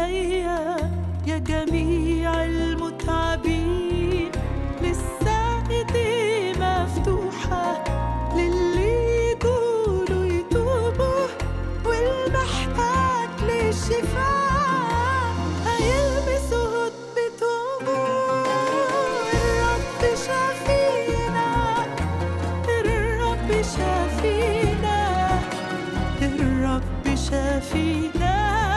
إلي يا جميع المتعبين لسه إيدي مفتوحة للي يقولوا يتوبوا والمحتاج للشفاء هيلبسوا بتوبوا الرب شافينا الرب شافينا الرب شافينا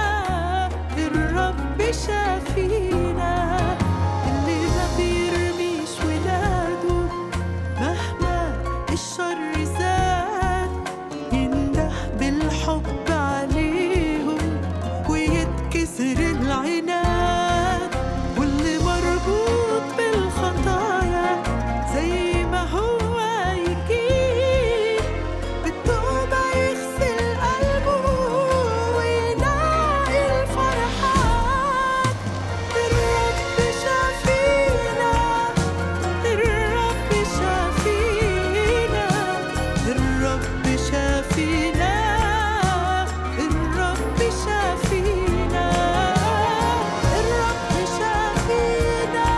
الرب شافينا اللي ما بيرميش ولاده مهما الشر زاد ينده بالحب عليهم ويتكسر العناد واللي مربوط بالخطايا زي ما هو يجيب بالتوبة يغسل قلبه ويلاقي الفرحات الرب شافينا الرب شافينا الرب شافينا الرب شافينا الرب شافينا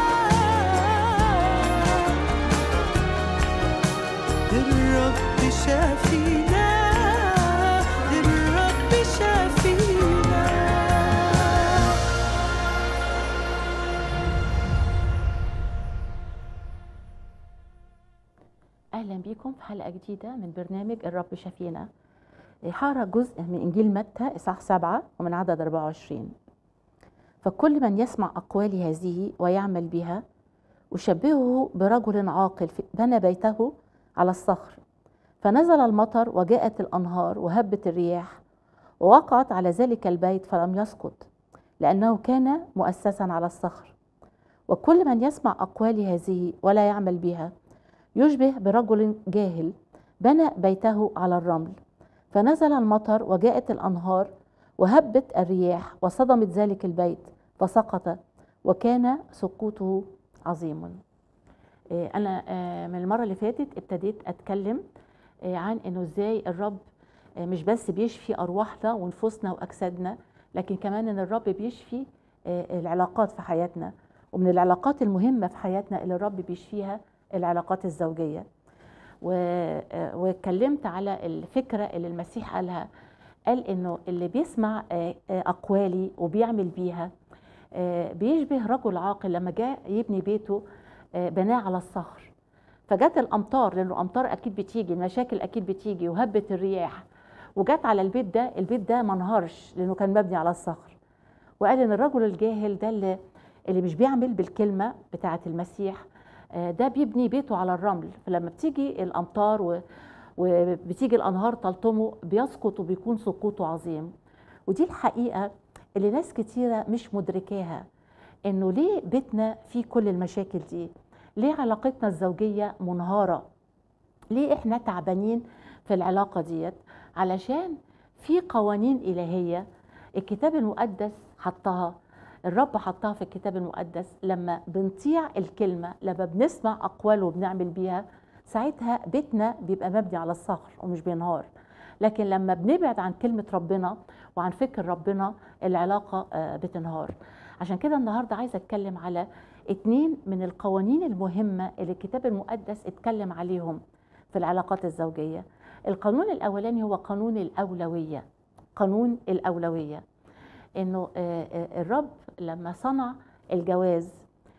الرب شافينا الرب شافينا اهلا بيكم في حلقه جديده من برنامج الرب شفينا حارة جزء من انجيل متى اصحاح سبعة ومن عدد 24 فكل من يسمع اقوالي هذه ويعمل بها اشبهه برجل عاقل في- بنى بيته على الصخر فنزل المطر وجاءت الانهار وهبت الرياح ووقعت على ذلك البيت فلم يسقط لانه كان مؤسسا على الصخر وكل من يسمع اقوالي هذه ولا يعمل بها يشبه برجل جاهل بنى بيته على الرمل فنزل المطر وجاءت الانهار وهبت الرياح وصدمت ذلك البيت فسقط وكان سقوطه عظيما إيه، انا آه، من المره اللي فاتت ابتديت اتكلم آه، عن انه ازاي الرب آه، مش بس بيشفي ارواحنا ونفوسنا واجسادنا لكن كمان ان الرب بيشفي آه، العلاقات في حياتنا ومن العلاقات المهمه في حياتنا اللي الرب بيشفيها العلاقات الزوجيه و- آه، واتكلمت على الفكره اللي المسيح قالها قال انه اللي بيسمع آه، آه، اقوالي وبيعمل بيها آه، بيشبه رجل عاقل لما جاء يبني بيته آه، بناه على الصخر فجت الامطار لانه الامطار اكيد بتيجي المشاكل اكيد بتيجي وهبت الرياح وجت على البيت ده البيت ده ما انهارش لانه كان مبني على الصخر وقال ان الرجل الجاهل ده اللي, اللي مش بيعمل بالكلمه بتاعه المسيح آه، ده بيبني بيته على الرمل فلما بتيجي الامطار و وبتيجي الانهار تلطمه بيسقط وبيكون سقوطه عظيم ودي الحقيقه اللي ناس كتيره مش مدركاها انه ليه بيتنا فيه كل المشاكل دي ليه علاقتنا الزوجيه منهاره ليه احنا تعبانين في العلاقه ديت علشان في قوانين الهيه الكتاب المقدس حطها الرب حطها في الكتاب المقدس لما بنطيع الكلمه لما بنسمع اقواله وبنعمل بيها ساعتها بيتنا بيبقى مبني على الصخر ومش بينهار لكن لما بنبعد عن كلمه ربنا وعن فكر ربنا العلاقه آه، بتنهار عشان كده النهارده عايزه اتكلم على اتنين من القوانين المهمه اللي الكتاب المقدس اتكلم عليهم في العلاقات الزوجيه القانون الاولاني هو قانون الاولويه قانون الاولويه انه آه، آه، الرب لما صنع الجواز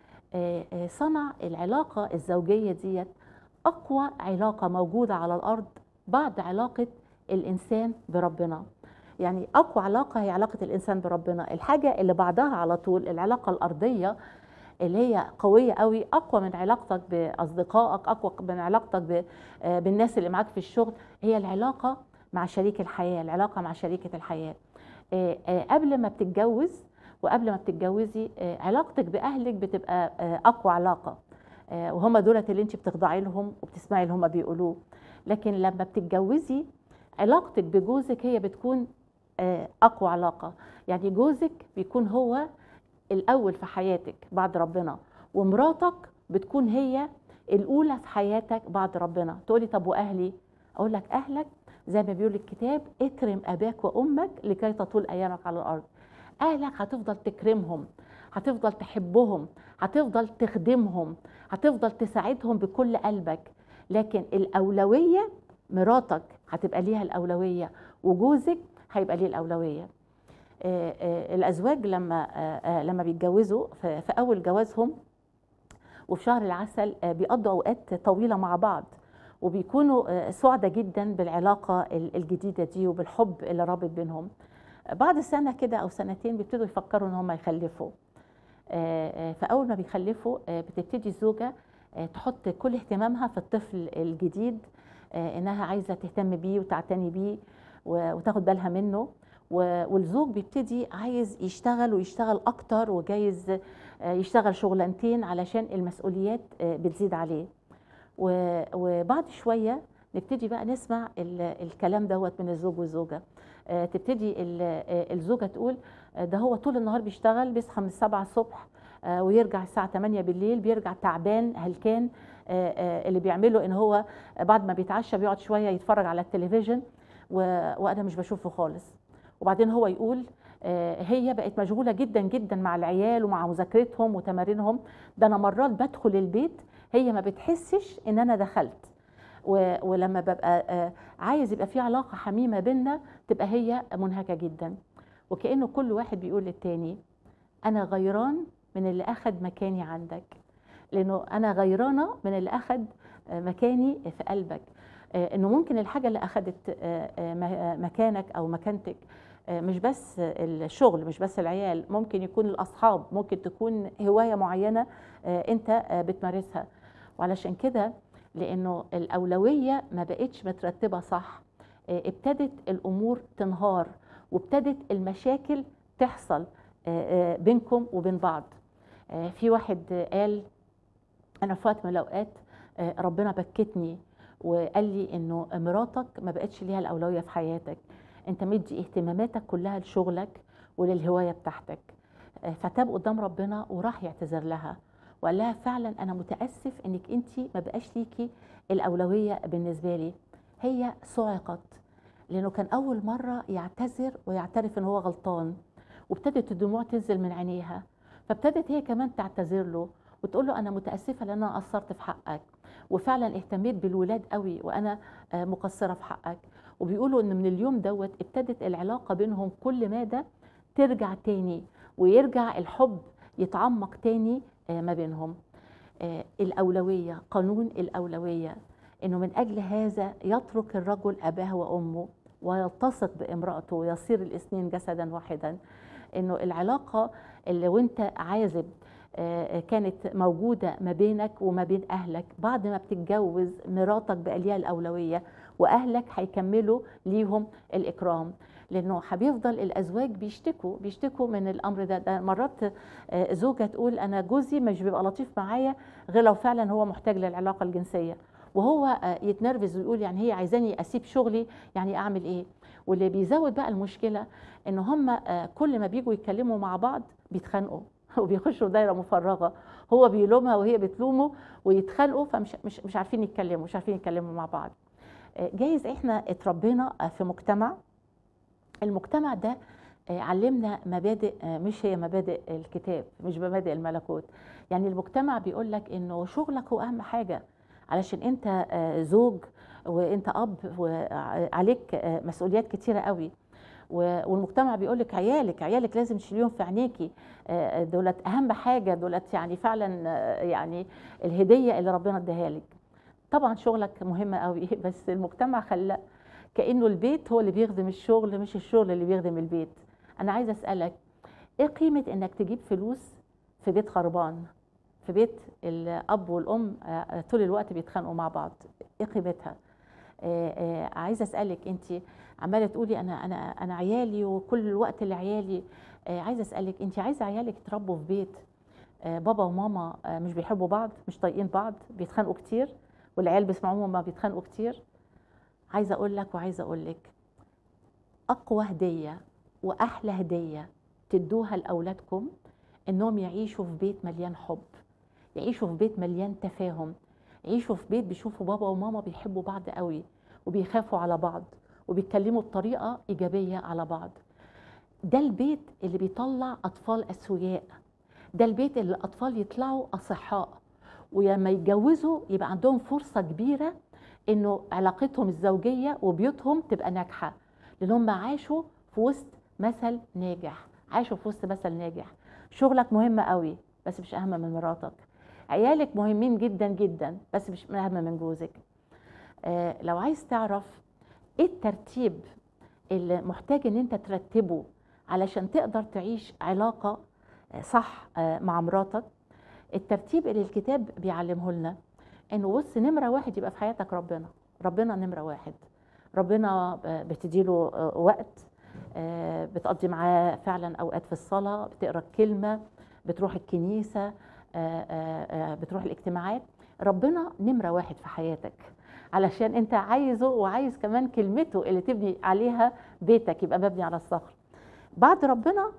آه، آه، صنع العلاقه الزوجيه ديت اقوى علاقه موجوده على الارض بعد علاقه الانسان بربنا يعني اقوى علاقه هي علاقه الانسان بربنا الحاجه اللي بعدها على طول العلاقه الارضيه اللي هي قويه قوي اقوى من علاقتك باصدقائك اقوى من علاقتك ب- آه، بالناس اللي معاك في الشغل هي العلاقه مع شريك الحياه العلاقه مع شريكه الحياه آه، آه، قبل ما بتتجوز وقبل ما بتتجوزي آه، علاقتك باهلك بتبقى آه، اقوى علاقه آه، وهم دولت اللي انت بتخضعي لهم وبتسمعي اللي هم بيقولوه لكن لما بتتجوزي علاقتك بجوزك هي بتكون آه، اقوى علاقه يعني جوزك بيكون هو الاول في حياتك بعد ربنا ومراتك بتكون هي الاولى في حياتك بعد ربنا تقولي طب واهلي اقول لك اهلك زي ما بيقول الكتاب اكرم اباك وامك لكي تطول ايامك على الارض اهلك هتفضل تكرمهم هتفضل تحبهم هتفضل تخدمهم هتفضل تساعدهم بكل قلبك لكن الاولويه مراتك هتبقى ليها الاولويه وجوزك هيبقى ليه الاولويه آه، آه، الازواج لما آه، آه، لما بيتجوزوا في في اول جوازهم وفي شهر العسل آه، بيقضوا اوقات طويله مع بعض وبيكونوا آه، سعداء جدا بالعلاقه ال- الجديده دي وبالحب اللي رابط بينهم بعد سنه كده او سنتين بيبتدوا يفكروا ان هم يخلفوا آه، آه، فاول ما بيخلفوا آه، بتبتدي الزوجه آه، تحط كل اهتمامها في الطفل الجديد آه، انها عايزه تهتم بيه وتعتني بيه و- وتاخد بالها منه و- والزوج بيبتدي عايز يشتغل ويشتغل اكتر وجايز آه، يشتغل شغلانتين علشان المسؤوليات آه، بتزيد عليه و- وبعد شويه نبتدي بقى نسمع ال- الكلام دوت من الزوج والزوجه آه، تبتدي ال- آه، الزوجه تقول آه، ده هو طول النهار بيشتغل بيصحى من السبعة الصبح آه، ويرجع الساعة 8 بالليل بيرجع تعبان هلكان آه، آه، اللي بيعمله ان هو بعد ما بيتعشى بيقعد شوية يتفرج على التلفزيون و- وانا مش بشوفه خالص وبعدين هو يقول آه، هي بقت مشغولة جدا جدا مع العيال ومع مذاكرتهم وتمارينهم ده انا مرات بدخل البيت هي ما بتحسش ان انا دخلت و- ولما ببقى آه، عايز يبقى في علاقة حميمة بينا تبقى هي منهكة جدا وكأنه كل واحد بيقول للتاني أنا غيران من اللي أخد مكاني عندك لأنه أنا غيرانة من اللي أخد آه، مكاني في قلبك آه، إنه ممكن الحاجة اللي أخدت آه، آه، م- آه، مكانك أو مكانتك آه، مش بس الشغل مش بس العيال ممكن يكون الأصحاب ممكن تكون هواية معينة آه، أنت آه، بتمارسها وعلشان كده لأنه الأولوية ما بقتش مترتبة صح آه، ابتدت الأمور تنهار وابتدت المشاكل تحصل آه، آه، بينكم وبين بعض آه، في واحد آه، قال انا في وقت من الاوقات آه، ربنا بكتني وقال لي انه مراتك ما بقتش ليها الاولويه في حياتك انت مدي اهتماماتك كلها لشغلك وللهوايه بتاعتك آه، فتاب قدام ربنا وراح يعتذر لها وقال لها فعلا انا متاسف انك انت ما بقاش ليكي الاولويه بالنسبه لي هي صعقت لانه كان اول مره يعتذر ويعترف ان هو غلطان وابتدت الدموع تنزل من عينيها فابتدت هي كمان تعتذر له وتقول له انا متاسفه لان انا قصرت في حقك وفعلا اهتميت بالولاد قوي وانا آه، مقصره في حقك وبيقولوا ان من اليوم دوت ابتدت العلاقه بينهم كل ماده ترجع تاني ويرجع الحب يتعمق تاني آه، ما بينهم آه، الاولويه قانون الاولويه انه من اجل هذا يترك الرجل اباه وامه ويلتصق بامراته ويصير الاثنين جسدا واحدا انه العلاقه اللي وانت عازب آه، كانت موجوده ما بينك وما بين اهلك بعد ما بتتجوز مراتك بقى ليها الاولويه واهلك هيكملوا ليهم الاكرام لانه هبيفضل الازواج بيشتكوا بيشتكوا من الامر ده ده مرات آه، زوجه تقول انا جوزي مش بيبقى لطيف معايا غير لو فعلا هو محتاج للعلاقه الجنسيه وهو آه، يتنرفز ويقول يعني هي عايزاني اسيب شغلي يعني اعمل ايه واللي بيزود بقى المشكله ان هم آه، كل ما بيجوا يتكلموا مع بعض بيتخانقوا وبيخشوا دايره مفرغه هو بيلومها وهي بتلومه ويتخانقوا فمش مش مش عارفين يتكلموا مش عارفين يتكلموا مع بعض آه، جايز احنا اتربينا آه، في مجتمع المجتمع ده آه، علمنا مبادئ آه، مش هي مبادئ الكتاب مش مبادئ الملكوت يعني المجتمع بيقول لك انه شغلك هو اهم حاجه علشان انت آه، زوج وانت اب وعليك آه، مسؤوليات كتيره قوي و- والمجتمع بيقول لك عيالك عيالك لازم تشيليهم في عينيكي آه، دولت اهم حاجه دولت يعني فعلا آه، يعني الهديه اللي ربنا اداها لك طبعا شغلك مهم قوي بس المجتمع خلى كانه البيت هو اللي بيخدم الشغل مش الشغل اللي بيخدم البيت انا عايزه اسالك ايه قيمه انك تجيب فلوس في بيت خربان في بيت الاب والام آه، طول الوقت بيتخانقوا مع بعض ايه قيمتها آه، آه، عايزه اسالك انت عماله تقولي انا انا انا عيالي وكل الوقت لعيالي آه، عايزه اسالك انت عايزه عيالك يتربوا في بيت آه، بابا وماما آه، مش بيحبوا بعض مش طايقين بعض بيتخانقوا كتير والعيال بيسمعوهم ما بيتخانقوا كتير عايزه اقول لك وعايزه اقول لك اقوى هديه واحلى هديه تدوها لاولادكم انهم يعيشوا في بيت مليان حب يعيشوا في بيت مليان تفاهم يعيشوا في بيت بيشوفوا بابا وماما بيحبوا بعض قوي وبيخافوا على بعض وبيتكلموا بطريقه ايجابيه على بعض ده البيت اللي بيطلع اطفال اسوياء ده البيت اللي الاطفال يطلعوا اصحاء ولما يتجوزوا يبقى عندهم فرصه كبيره انه علاقتهم الزوجيه وبيوتهم تبقى ناجحه لان هم عاشوا في وسط مثل ناجح عاشوا في وسط مثل ناجح شغلك مهم قوي بس مش اهم من مراتك عيالك مهمين جدا جدا بس مش اهم من جوزك آه لو عايز تعرف ايه الترتيب اللي محتاج ان انت ترتبه علشان تقدر تعيش علاقة آه، صح آه، مع مراتك الترتيب اللي الكتاب بيعلمه لنا انه بص نمرة واحد يبقى في حياتك ربنا ربنا نمرة واحد ربنا آه، بتديله آه، وقت آه، بتقضي معاه فعلا اوقات في الصلاة بتقرا الكلمة بتروح الكنيسة آه، آه، آه، بتروح الاجتماعات ربنا نمرة واحد في حياتك علشان انت عايزه وعايز كمان كلمته اللي تبني عليها بيتك يبقى مبني على الصخر بعد ربنا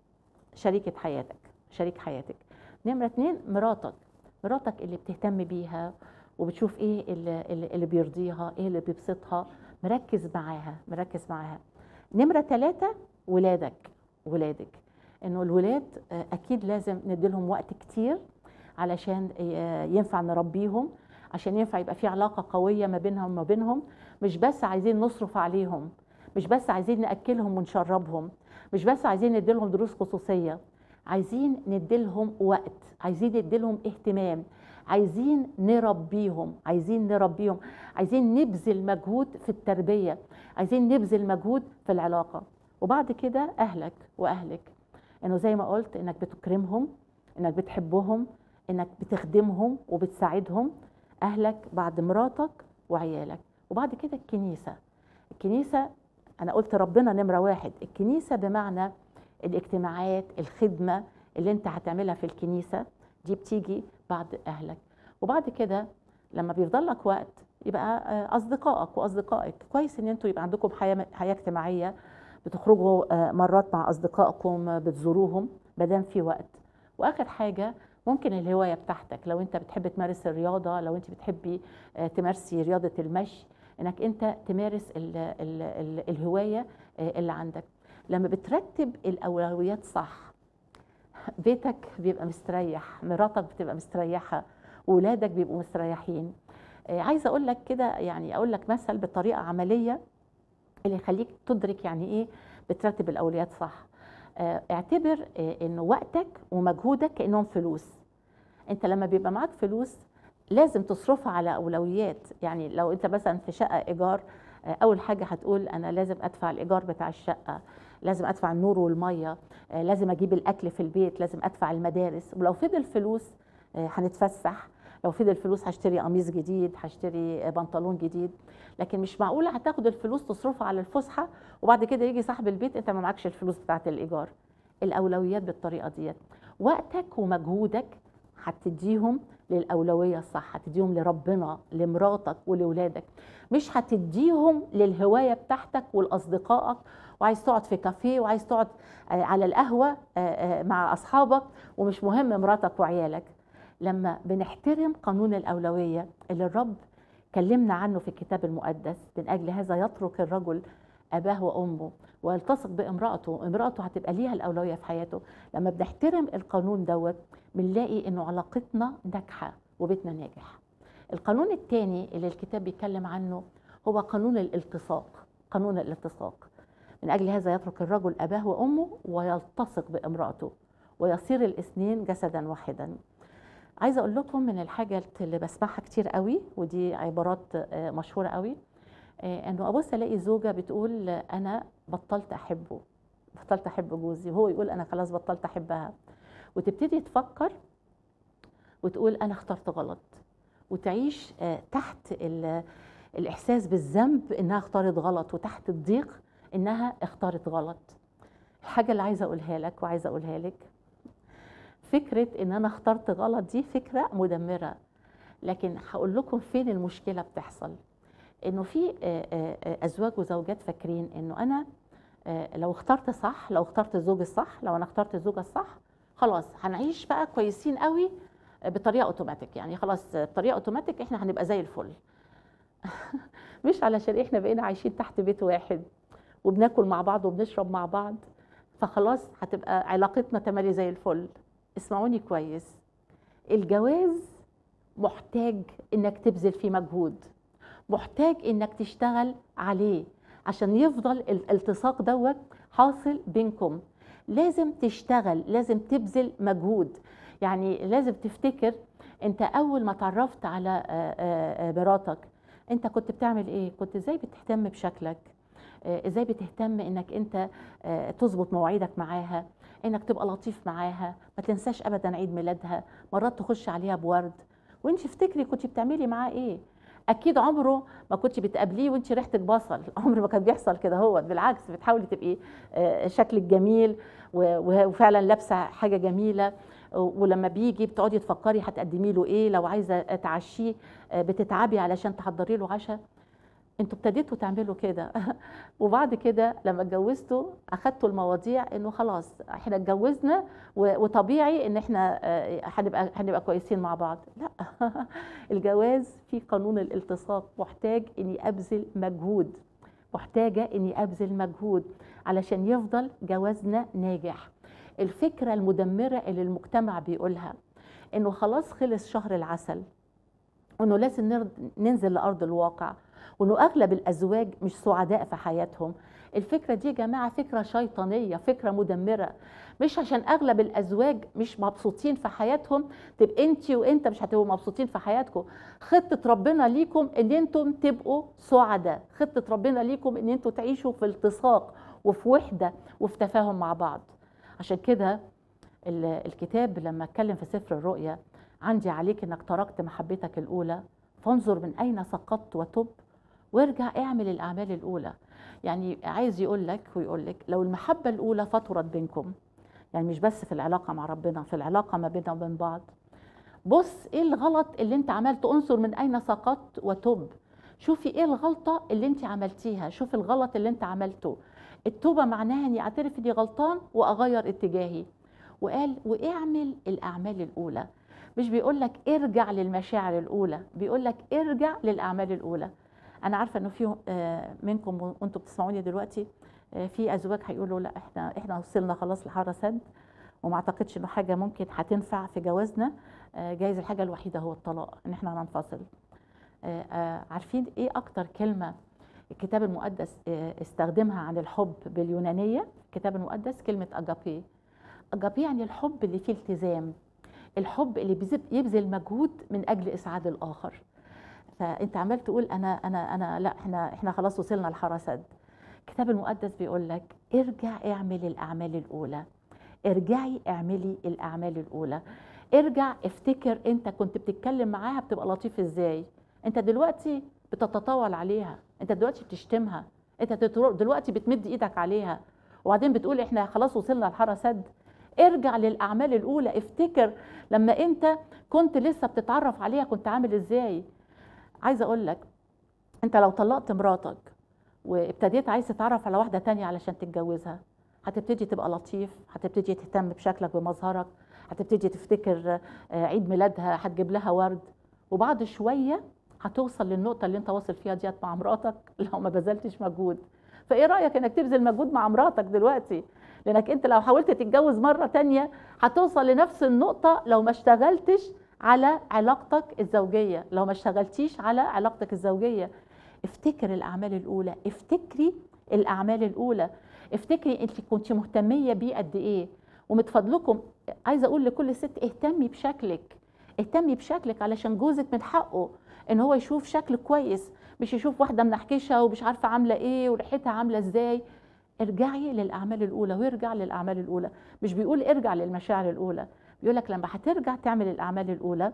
شريكة حياتك شريك حياتك نمرة اتنين مراتك مراتك اللي بتهتم بيها وبتشوف ايه اللي, اللي اللي بيرضيها ايه اللي بيبسطها مركز معاها مركز معاها نمرة ثلاثة ولادك ولادك انه الولاد آه، اكيد لازم نديلهم وقت كتير علشان آه، ينفع نربيهم عشان ينفع يبقى في علاقة قوية ما بينهم وما بينهم مش بس عايزين نصرف عليهم مش بس عايزين نأكلهم ونشربهم مش بس عايزين نديلهم دروس خصوصية عايزين نديلهم وقت عايزين نديلهم اهتمام عايزين نربيهم عايزين نربيهم عايزين نبذل مجهود في التربية عايزين نبذل مجهود في العلاقة وبعد كده أهلك وأهلك إنه زي ما قلت إنك بتكرمهم إنك بتحبهم إنك بتخدمهم وبتساعدهم أهلك بعد مراتك وعيالك وبعد كده الكنيسة الكنيسة أنا قلت ربنا نمرة واحد الكنيسة بمعنى الاجتماعات الخدمة اللي انت هتعملها في الكنيسة دي بتيجي بعد أهلك وبعد كده لما بيفضل لك وقت يبقى آه، أصدقائك وأصدقائك كويس إن انتوا يبقى عندكم حياة حياة اجتماعية بتخرجوا آه، مرات مع أصدقائكم آه، بتزوروهم مادام في وقت وآخر حاجة ممكن الهواية بتاعتك لو انت بتحب تمارس الرياضة لو انت بتحبي آه، تمارسي رياضة المشي انك انت تمارس ال ال ال الهواية آه، اللي عندك لما بترتب الأولويات صح بيتك بيبقى مستريح مراتك بتبقى مستريحة وولادك بيبقوا مستريحين آه، عايزة أقول لك كده يعني أقول لك مثل بطريقة عملية اللي يخليك تدرك يعني إيه بترتب الأولويات صح آه، اعتبر آه، إن وقتك ومجهودك كأنهم فلوس أنت لما بيبقى معاك فلوس لازم تصرفها على أولويات يعني لو أنت مثلا في شقة إيجار آه، أول حاجة هتقول أنا لازم أدفع الإيجار بتاع الشقة لازم أدفع النور والمية آه، لازم أجيب الأكل في البيت لازم أدفع المدارس ولو فضل فلوس آه، هنتفسح لو فضل فلوس هشتري قميص جديد هشتري آه، بنطلون جديد لكن مش معقوله هتاخد الفلوس تصرفها على الفسحه وبعد كده يجي صاحب البيت انت ما معكش الفلوس بتاعه الايجار الاولويات بالطريقه ديت وقتك ومجهودك هتديهم للاولويه الصح هتديهم لربنا لمراتك ولولادك مش هتديهم للهوايه بتاعتك ولاصدقائك وعايز تقعد في كافيه وعايز تقعد آه، على القهوه آه، آه، مع اصحابك ومش مهم مراتك وعيالك لما بنحترم قانون الاولويه اللي الرب كلمنا عنه في الكتاب المقدس من اجل هذا يترك الرجل اباه وامه ويلتصق بامراته امراته هتبقى ليها الاولويه في حياته لما بنحترم القانون دوت بنلاقي انه علاقتنا ناجحه وبيتنا ناجح القانون الثاني اللي الكتاب بيتكلم عنه هو قانون الالتصاق قانون الالتصاق من اجل هذا يترك الرجل اباه وامه ويلتصق بامراته ويصير الاثنين جسدا واحدا عايزه اقول لكم من الحاجه اللي بسمعها كتير قوي ودي عبارات آه، مشهوره قوي آه، انه ابص الاقي زوجه بتقول آه، انا بطلت احبه بطلت احب جوزي وهو يقول انا خلاص بطلت احبها وتبتدي تفكر وتقول انا اخترت غلط وتعيش آه، تحت ال- الاحساس بالذنب انها اختارت غلط وتحت الضيق انها اختارت غلط الحاجه اللي عايزه اقولها لك وعايزه اقولها لك فكره ان انا اخترت غلط دي فكره مدمره لكن هقول لكم فين المشكله بتحصل انه في آه، آه، آه، ازواج وزوجات فاكرين انه انا آه، لو اخترت صح لو اخترت الزوج الصح لو انا اخترت الزوجه الصح خلاص هنعيش بقى كويسين قوي آه، بطريقه اوتوماتيك يعني خلاص آه، بطريقه اوتوماتيك احنا هنبقى زي الفل مش علشان احنا بقينا عايشين تحت بيت واحد وبناكل مع بعض وبنشرب مع بعض فخلاص هتبقى علاقتنا تملي زي الفل اسمعوني كويس الجواز محتاج انك تبذل فيه مجهود محتاج انك تشتغل عليه عشان يفضل الالتصاق دوت حاصل بينكم لازم تشتغل لازم تبذل مجهود يعني لازم تفتكر انت اول ما تعرفت على آه، آه، آه، مراتك انت كنت بتعمل ايه كنت ازاي بتهتم بشكلك آه، ازاي بتهتم انك انت آه، تظبط مواعيدك معاها انك تبقى لطيف معاها ما تنساش ابدا عيد ميلادها مرات تخش عليها بورد وانت افتكري كنت بتعملي معاه ايه اكيد عمره ما كنت بتقابليه وانت ريحتك بصل عمر ما كان بيحصل كده هو بالعكس بتحاولي تبقي آه، شكلك جميل و- و- وفعلا لابسه حاجه جميله ولما بيجي بتقعدي تفكري هتقدمي له ايه لو عايزه تعشيه آه، بتتعبي علشان تحضري له عشاء انتوا ابتديتوا تعملوا كده وبعد كده لما اتجوزتوا اخدتوا المواضيع انه خلاص احنا اتجوزنا و- وطبيعي ان احنا آه، هنبقى هنبقى كويسين مع بعض لا الجواز في قانون الالتصاق محتاج اني ابذل مجهود محتاجه اني ابذل مجهود علشان يفضل جوازنا ناجح الفكره المدمره اللي المجتمع بيقولها انه خلاص خلص شهر العسل وانه لازم نرد- ننزل لارض الواقع وانه اغلب الازواج مش سعداء في حياتهم الفكره دي يا جماعه فكره شيطانيه فكره مدمره مش عشان اغلب الازواج مش مبسوطين في حياتهم تبقى انت وانت مش هتبقوا مبسوطين في حياتكم خطه ربنا ليكم ان انتم تبقوا سعداء خطه ربنا ليكم ان انتم تعيشوا في التصاق وفي وحده وفي تفاهم مع بعض عشان كده ال- الكتاب لما اتكلم في سفر الرؤيا عندي عليك انك تركت محبتك الاولى فانظر من اين سقطت وتب وارجع اعمل الاعمال الاولى يعني عايز يقول لك ويقول لك لو المحبه الاولى فطرت بينكم يعني مش بس في العلاقه مع ربنا في العلاقه ما بيننا وبين بعض بص ايه الغلط اللي انت عملته انظر من اين سقطت وتب شوفي ايه الغلطه اللي انت عملتيها شوف الغلط اللي انت عملته التوبه معناها اني اعترف اني غلطان واغير اتجاهي وقال واعمل الاعمال الاولى مش بيقول لك ارجع للمشاعر الاولى بيقول لك ارجع للاعمال الاولى انا عارفه انه في آه، منكم وانتم بتسمعوني دلوقتي آه، في ازواج هيقولوا لا احنا احنا وصلنا خلاص لحاره سد وما اعتقدش انه حاجه ممكن هتنفع في جوازنا آه، جايز الحاجه الوحيده هو الطلاق ان احنا ننفصل آه، آه، عارفين ايه اكتر كلمه الكتاب المقدس آه، استخدمها عن الحب باليونانيه الكتاب المقدس كلمه اجابي اجابي يعني الحب اللي فيه التزام الحب اللي بيزب- يبذل مجهود من اجل اسعاد الاخر فانت عمال تقول انا انا انا لا احنا احنا خلاص وصلنا لحرسد الكتاب المقدس بيقول لك ارجع اعمل الاعمال الاولى ارجعي اعملي الاعمال الاولى ارجع افتكر انت كنت بتتكلم معاها بتبقى لطيف ازاي انت دلوقتي بتتطاول عليها انت دلوقتي بتشتمها انت تترو- دلوقتي بتمد ايدك عليها وبعدين بتقول احنا خلاص وصلنا لحاره سد ارجع للاعمال الاولى افتكر لما انت كنت لسه بتتعرف عليها كنت عامل ازاي عايزه اقول لك انت لو طلقت مراتك وابتديت عايز تتعرف على واحده تانية علشان تتجوزها هتبتدي تبقى لطيف هتبتدي تهتم بشكلك بمظهرك هتبتدي تفتكر آه، عيد ميلادها هتجيب لها ورد وبعد شويه هتوصل للنقطه اللي انت واصل فيها ديت مع مراتك لو ما بذلتش مجهود فايه رايك انك تبذل مجهود مع مراتك دلوقتي لانك انت لو حاولت تتجوز مره تانية هتوصل لنفس النقطه لو ما اشتغلتش على علاقتك الزوجيه لو ما اشتغلتيش على علاقتك الزوجيه افتكر الاعمال الاولى افتكري الاعمال الاولى افتكري انت كنت مهتميه بيه قد ايه ومن فضلكم عايزه اقول لكل ست اهتمي بشكلك اهتمي بشكلك علشان جوزك من حقه ان هو يشوف شكل كويس مش يشوف واحده منحكشه ومش عارفه عامله ايه وريحتها عامله ازاي ارجعي للاعمال الاولى وارجع للاعمال الاولى مش بيقول ارجع للمشاعر الاولى بيقول لك لما هترجع تعمل الاعمال الاولى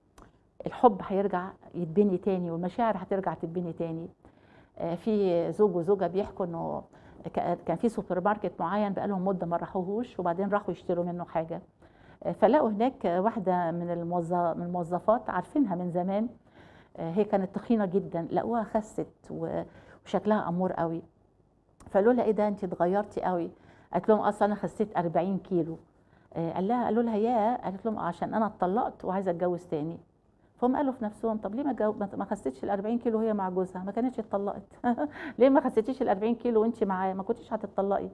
الحب هيرجع يتبني تاني والمشاعر هترجع تتبني تاني آه، في زوج وزوجه بيحكوا انه ك- كان في سوبر ماركت معين بقالهم مده ما راحوهوش وبعدين راحوا يشتروا منه حاجه آه، فلقوا هناك واحده من الموظ- من الموظفات عارفينها من زمان آه، هي كانت تخينه جدا لقوها خست و- وشكلها امور قوي فقالوا لها ايه ده انت اتغيرتي قوي قالت لهم اصلا انا خسيت 40 كيلو آه، قال لها قالوا لها يا قالت لهم آه، عشان انا اتطلقت وعايزه اتجوز تاني فهم قالوا في نفسهم طب ليه ما جو... ما- ما خسيتش ال 40 كيلو وهي مع جوزها ما كانتش اتطلقت ليه ما خسيتيش ال 40 كيلو وانت معاه ما كنتيش هتتطلقي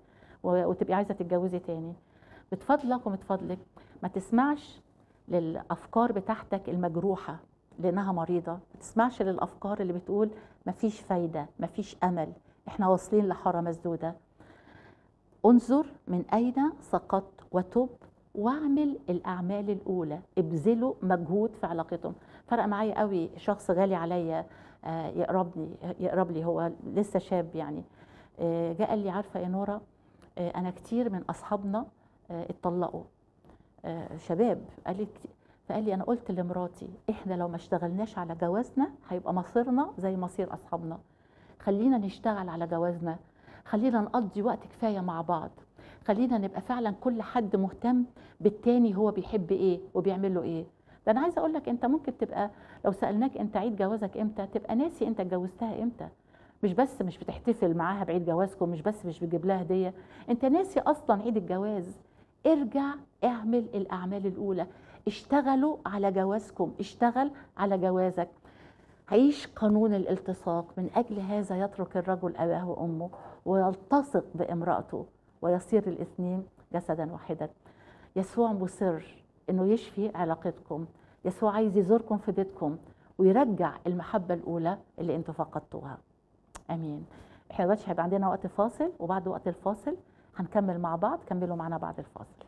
و- وتبقي عايزه تتجوزي تاني بتفضلك ومتفضلك ما تسمعش للافكار بتاعتك المجروحه لانها مريضه ما تسمعش للافكار اللي بتقول مفيش فايده مفيش امل احنا واصلين لحاره مسدوده انظر من اين سقطت وتب واعمل الاعمال الاولى ابذلوا مجهود في علاقتهم فرق معايا قوي شخص غالي عليا آه، يقرب لي يقرب لي هو لسه شاب يعني آه، جاء قال لي عارفه يا نوره آه، انا كتير من اصحابنا آه، اتطلقوا آه، شباب قال لي كتير فقال لي انا قلت لمراتي احنا لو ما اشتغلناش على جوازنا هيبقى مصيرنا زي مصير اصحابنا خلينا نشتغل على جوازنا خلينا نقضي وقت كفايه مع بعض خلينا نبقى فعلا كل حد مهتم بالتاني هو بيحب ايه وبيعمل له ايه ده انا عايزه اقول لك انت ممكن تبقى لو سالناك انت عيد جوازك امتى تبقى ناسي انت اتجوزتها امتى مش بس مش بتحتفل معاها بعيد جوازكم مش بس مش بتجيب لها هديه انت ناسي اصلا عيد الجواز ارجع اعمل الاعمال الاولى اشتغلوا على جوازكم اشتغل على جوازك عيش قانون الالتصاق من اجل هذا يترك الرجل اباه وامه ويلتصق بامراته ويصير الاثنين جسدا واحدا يسوع مصر انه يشفي علاقتكم يسوع عايز يزوركم في بيتكم ويرجع المحبه الاولى اللي انتوا فقدتوها امين احنا دلوقتي هيبقى عندنا وقت فاصل وبعد وقت الفاصل هنكمل مع بعض كملوا معنا بعد الفاصل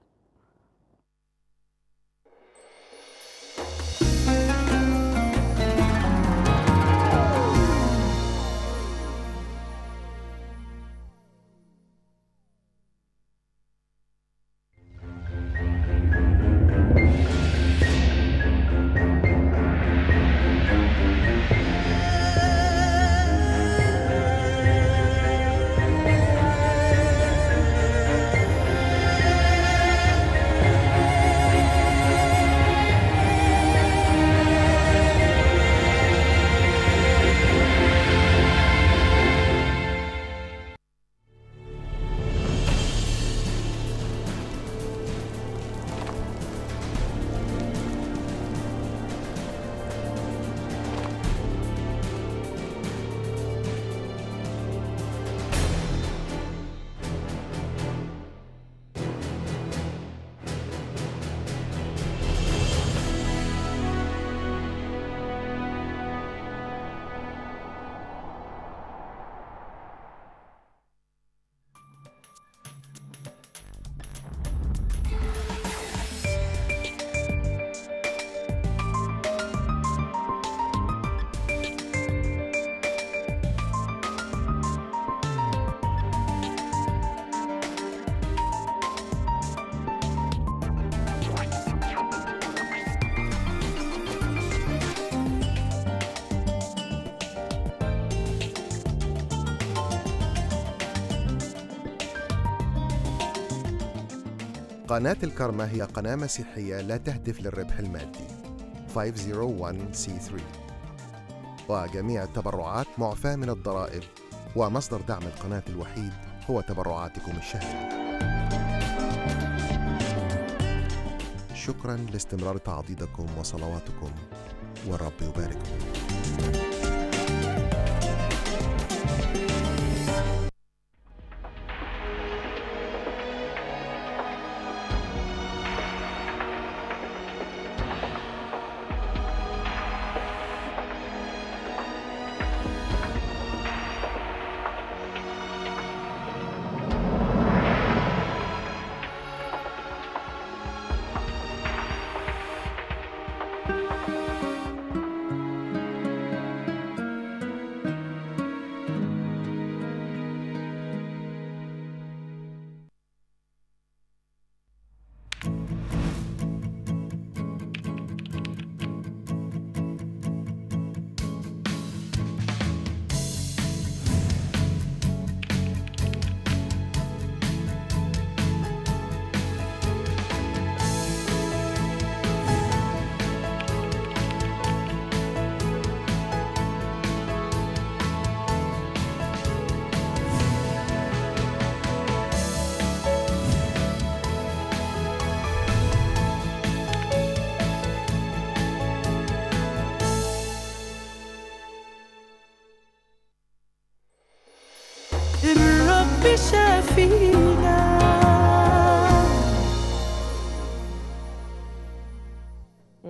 قناة الكرمة هي قناة مسيحية لا تهدف للربح المادي 501c3 وجميع التبرعات معفاة من الضرائب ومصدر دعم القناة الوحيد هو تبرعاتكم الشهرية شكرا لاستمرار تعضيدكم وصلواتكم والرب يبارككم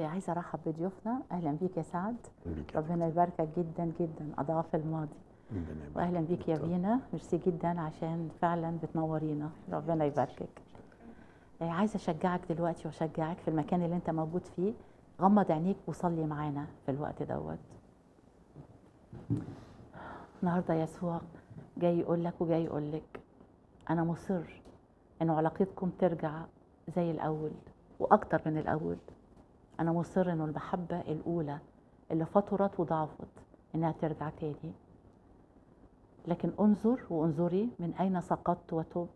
عايزه ارحب بضيوفنا اهلا بيك يا سعد بيك ربنا يباركك جدا جدا اضعاف الماضي ربنا يبارك واهلا بيك يا دكتور. بينا ميرسي جدا عشان فعلا بتنورينا ربنا يباركك آه، عايزه اشجعك دلوقتي واشجعك في المكان اللي انت موجود فيه غمض عينيك وصلي معانا في الوقت دوت النهارده يسوع جاي يقول لك وجاي يقول لك انا مصر ان علاقتكم ترجع زي الاول واكتر من الاول انا مصر انه المحبه الاولى اللي فطرت وضعفت انها ترجع تاني لكن انظر وانظري من اين سقطت وتب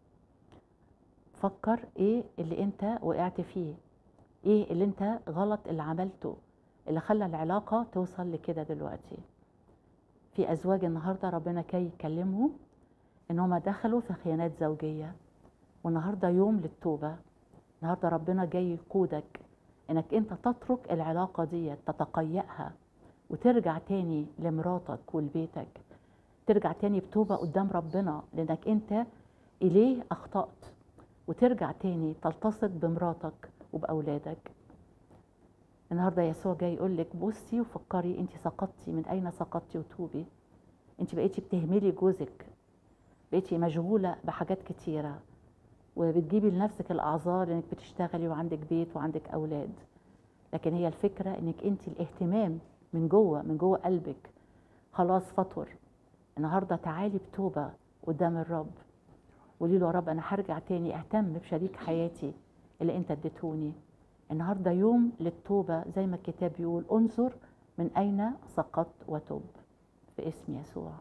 فكر ايه اللي انت وقعت فيه ايه اللي انت غلط اللي عملته اللي خلى العلاقه توصل لكده دلوقتي في ازواج النهارده ربنا كي يكلمهم ان هم دخلوا في خيانات زوجيه والنهارده يوم للتوبه النهارده ربنا جاي يقودك انك انت تترك العلاقه دي تتقيأها وترجع تاني لمراتك ولبيتك ترجع تاني بتوبه قدام ربنا لانك انت اليه اخطأت وترجع تاني تلتصق بمراتك وباولادك النهارده يسوع جاي يقول لك بصي وفكري انت سقطتي من اين سقطتي وتوبي انت بقيتي بتهملي جوزك بقيتي مشغوله بحاجات كتيره وبتجيبي لنفسك الاعذار انك بتشتغلي وعندك بيت وعندك اولاد لكن هي الفكره انك انت الاهتمام من جوه من جوه قلبك خلاص فطر النهارده تعالي بتوبه قدام الرب قولي له يا رب انا هرجع تاني اهتم بشريك حياتي اللي انت اديتهوني النهارده يوم للتوبه زي ما الكتاب بيقول انظر من اين سقطت وتب في اسم يسوع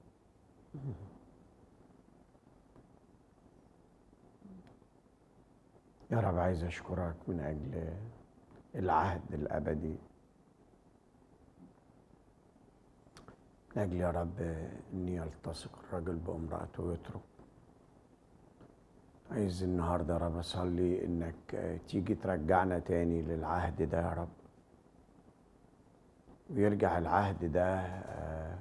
يا رب عايز اشكرك من اجل العهد الابدي من اجل يا رب ان يلتصق الرجل بامراته ويترك عايز النهارده يا رب اصلي انك تيجي ترجعنا تاني للعهد ده يا رب ويرجع العهد ده آه،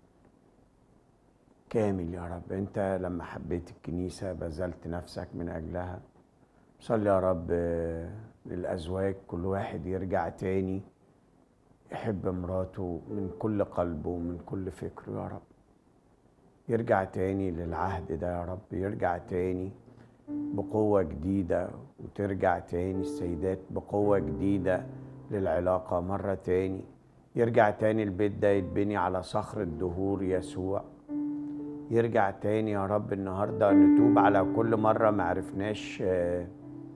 كامل يا رب انت لما حبيت الكنيسه بذلت نفسك من اجلها صلي يا رب آه، للأزواج كل واحد يرجع تاني يحب مراته من كل قلبه ومن كل فكره يا رب يرجع تاني للعهد ده يا رب يرجع تاني بقوة جديدة وترجع تاني السيدات بقوة جديدة للعلاقة مرة تاني يرجع تاني البيت ده يتبني على صخر الدهور يسوع يرجع تاني يا رب النهاردة نتوب على كل مرة معرفناش آه،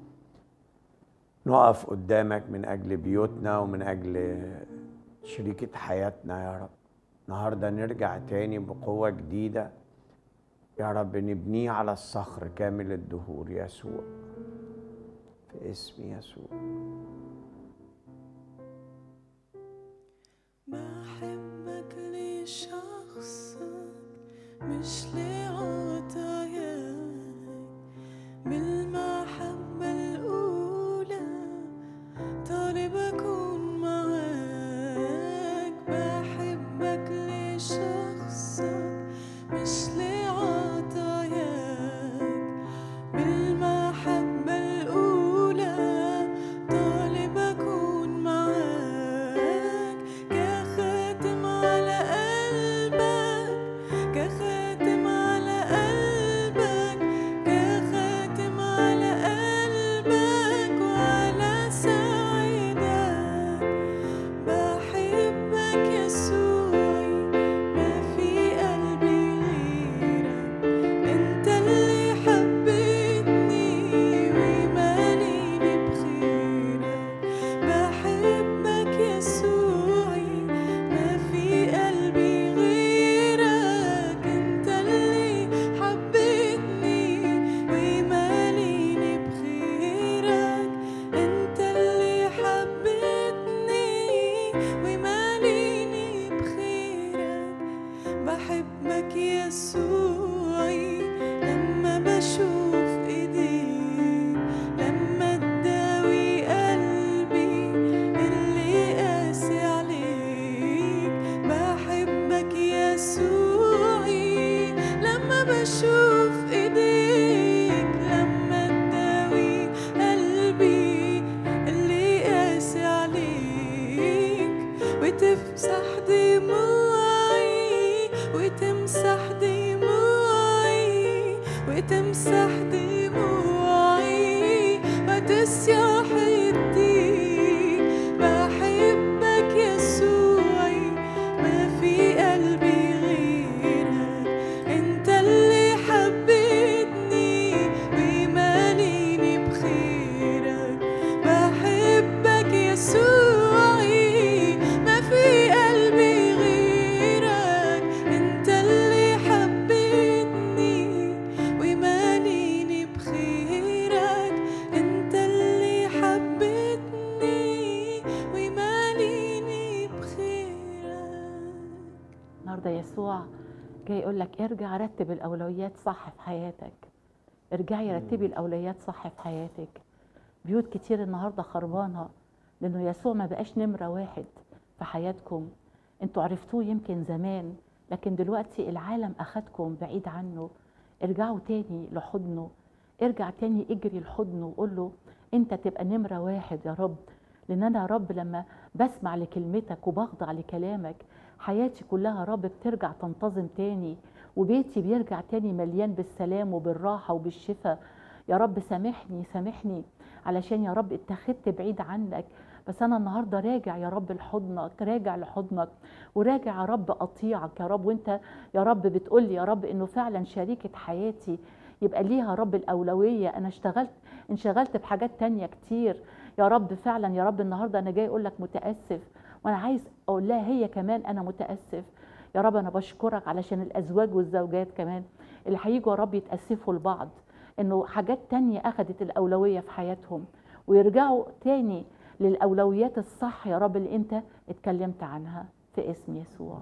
نقف قدامك من أجل بيوتنا ومن أجل شريكة حياتنا يا رب النهاردة نرجع تاني بقوة جديدة يا رب نبنيه على الصخر كامل الدهور يسوع في اسم يسوع بحبك لشخصك مش لعطاياك بالمحبة الأولى طالب أكون معاك بحبك لشخصك مش لعطاياك بالمحبة الأولى طالب أكون معاك كخاتم على قلبك كخاتم يسوع جاي يقول لك ارجع رتب الاولويات صح في حياتك ارجعي رتبي الاولويات صح في حياتك بيوت كتير النهارده خربانه لانه يسوع ما بقاش نمره واحد في حياتكم انتوا عرفتوه يمكن زمان لكن دلوقتي العالم اخدكم بعيد عنه ارجعوا تاني لحضنه ارجع تاني اجري لحضنه وقول له انت تبقى نمره واحد يا رب لان انا يا رب لما بسمع لكلمتك وبخضع لكلامك حياتي كلها يا رب بترجع تنتظم تاني وبيتي بيرجع تاني مليان بالسلام وبالراحه وبالشفاء يا رب سامحني سامحني علشان يا رب اتخذت بعيد عنك بس انا النهارده راجع يا رب لحضنك راجع لحضنك وراجع يا رب اطيعك يا رب وانت يا رب بتقول لي يا رب انه فعلا شريكه حياتي يبقى ليها يا رب الاولويه انا اشتغلت انشغلت بحاجات تانية كتير يا رب فعلا يا رب النهارده انا جاي اقول لك متاسف وانا عايز اقول لها هي كمان انا متاسف يا رب انا بشكرك علشان الازواج والزوجات كمان اللي هيجوا يا رب يتاسفوا لبعض انه حاجات تانية اخذت الاولويه في حياتهم ويرجعوا تاني للاولويات الصح يا رب اللي انت اتكلمت عنها في اسم يسوع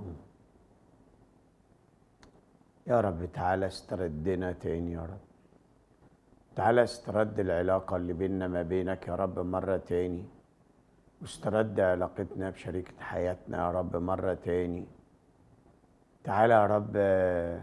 يا رب تعالى استردنا تاني يا رب تعالى استرد العلاقة اللي بيننا ما بينك يا رب مرة تاني واسترد علاقتنا بشريكة حياتنا يا رب مرة تاني تعالى يا رب آه،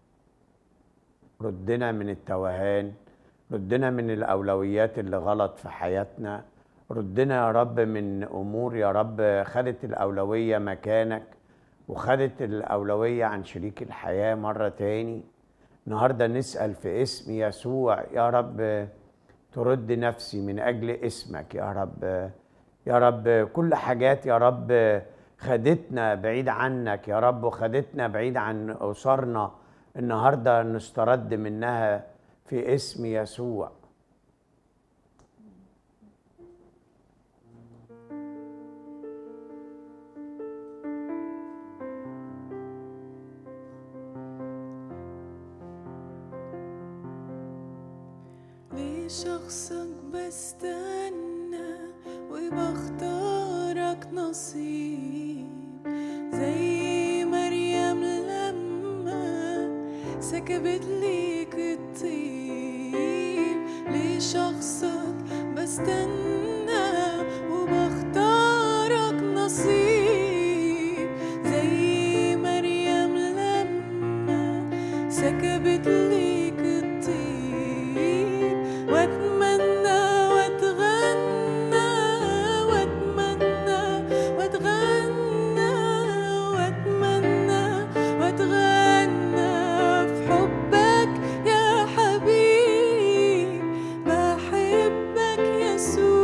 ردنا من التوهان ردنا من الأولويات اللي غلط في حياتنا ردنا يا رب من أمور يا رب خدت الأولوية مكانك وخدت الأولوية عن شريك الحياة مرة تاني النهاردة نسأل في اسم يسوع يا رب ترد نفسي من أجل اسمك يا رب يا رب كل حاجات يا رب خدتنا بعيد عنك يا رب وخدتنا بعيد عن أسرنا النهاردة نسترد منها في اسم يسوع لشخصك بستنى وبختارك نصيب زي مريم لما سكبت ليك الطيب لشخصك بستنى وبختارك نصيب زي مريم لما سكبت ليك الطيب واتمنى واتغنى واتمنى واتغنى واتمنى واتغنى في حبك يا حبيب بحبك يسوع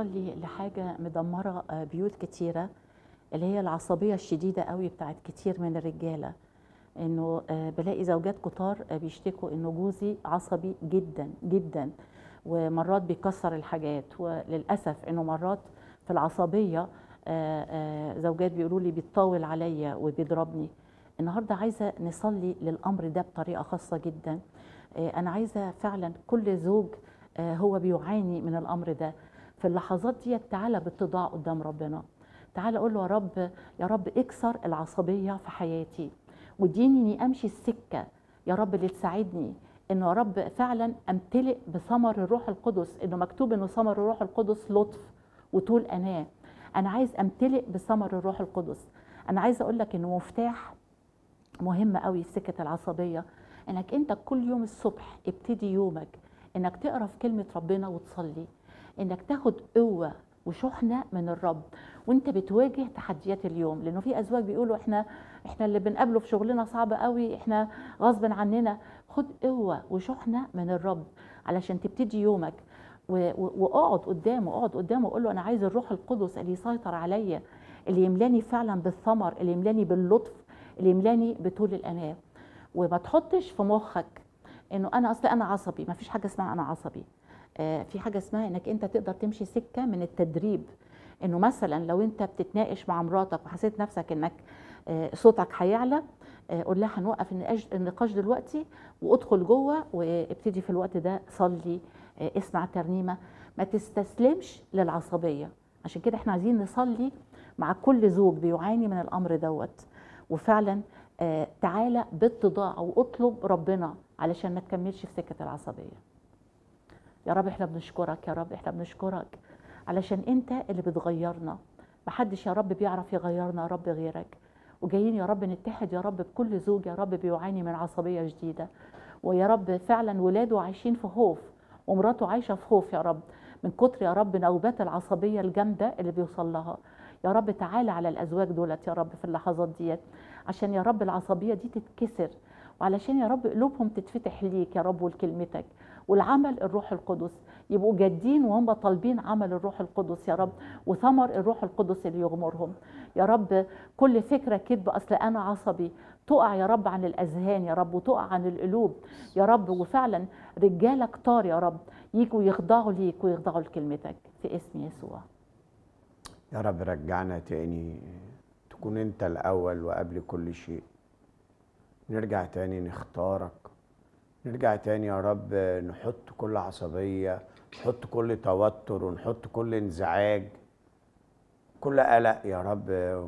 نصلي لحاجة مدمرة آه، بيوت كتيرة اللي هي العصبية الشديدة قوي بتاعت كتير من الرجالة انه آه، بلاقي زوجات كتار آه، بيشتكوا انه جوزي عصبي جدا جدا ومرات بيكسر الحاجات وللاسف انه مرات في العصبيه آه، آه، زوجات بيقولوا لي بيتطاول عليا وبيضربني النهارده عايزه نصلي للامر ده بطريقه خاصه جدا آه، انا عايزه فعلا كل زوج آه، هو بيعاني من الامر ده في اللحظات دي تعالى باتضاع قدام ربنا تعالى اقول له يا رب يا رب اكسر العصبيه في حياتي واديني اني امشي السكه يا رب اللي تساعدني انه يا رب فعلا امتلئ بثمر الروح القدس انه مكتوب انه ثمر الروح القدس لطف وطول اناه انا عايز امتلئ بثمر الروح القدس انا عايزه اقول لك انه مفتاح مهم قوي في سكه العصبيه انك انت كل يوم الصبح ابتدي يومك انك تقرا في كلمه ربنا وتصلي انك تاخد قوه وشحنه من الرب وانت بتواجه تحديات اليوم لانه في ازواج بيقولوا احنا احنا اللي بنقابله في شغلنا صعب قوي احنا غصب عننا خد قوه وشحنه من الرب علشان تبتدي يومك و- و- واقعد قدامه اقعد قدامه وقول له انا عايز الروح القدس اللي يسيطر عليا اللي يملاني فعلا بالثمر اللي يملاني باللطف اللي يملاني بطول الاناه وما تحطش في مخك انه انا اصل انا عصبي ما فيش حاجه اسمها انا عصبي آه في حاجه اسمها انك انت تقدر تمشي سكه من التدريب انه مثلا لو انت بتتناقش مع مراتك وحسيت نفسك انك آه صوتك هيعلى آه قول لها هنوقف النقاش النقاش دلوقتي وادخل جوه وابتدي في الوقت ده صلي آه اسمع ترنيمه ما تستسلمش للعصبيه عشان كده احنا عايزين نصلي مع كل زوج بيعاني من الامر دوت وفعلا آه تعالى باتضاع واطلب ربنا علشان ما تكملش في سكه العصبيه يا رب احنا بنشكرك يا رب احنا بنشكرك علشان انت اللي بتغيرنا محدش يا رب بيعرف يغيرنا يا رب غيرك وجايين يا رب نتحد يا رب بكل زوج يا رب بيعاني من عصبيه جديده ويا رب فعلا ولاده عايشين في خوف ومراته عايشه في خوف يا رب من كتر يا رب نوبات العصبيه الجامده اللي بيوصل لها يا رب تعالى على الازواج دولت يا رب في اللحظات ديت عشان يا رب العصبيه دي تتكسر وعلشان يا رب قلوبهم تتفتح ليك يا رب ولكلمتك والعمل الروح القدس يبقوا جادين وهم طالبين عمل الروح القدس يا رب وثمر الروح القدس اللي يغمرهم يا رب كل فكره كذب اصل انا عصبي تقع يا رب عن الاذهان يا رب وتقع عن القلوب يا رب وفعلا رجاله كتار يا رب يجوا يخضعوا ليك ويخضعوا لكلمتك في اسم يسوع يا رب رجعنا تاني تكون انت الاول وقبل كل شيء نرجع تاني نختارك نرجع تاني يا رب نحط كل عصبية نحط كل توتر ونحط كل انزعاج كل قلق يا رب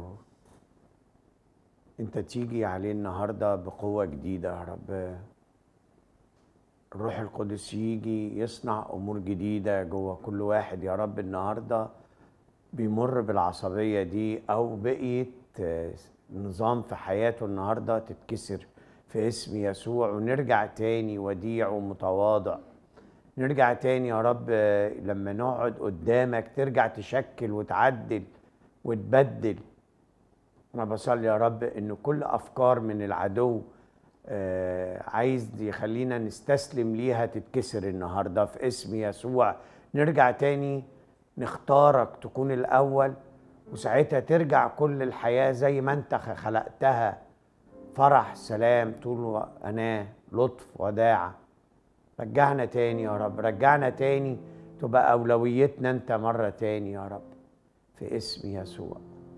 انت تيجي عليه النهاردة بقوة جديدة يا رب الروح القدس يجي يصنع امور جديدة جوه كل واحد يا رب النهارده بيمر بالعصبية دي أو بقيت آه، نظام في حياته النهاردة تتكسر في اسم يسوع ونرجع تاني وديع ومتواضع نرجع تاني يا رب آه، لما نقعد قدامك ترجع تشكل وتعدل وتبدل أنا بصلي يا رب إن كل أفكار من العدو آه، عايز يخلينا نستسلم ليها تتكسر النهارده في اسم يسوع نرجع تاني نختارك تكون الأول وساعتها ترجع كل الحياة زي ما أنت خ- خلقتها فرح سلام طول أناة لطف وداعة رجعنا تاني يا رب رجعنا تاني تبقى أولويتنا أنت مرة تاني يا رب في اسم يسوع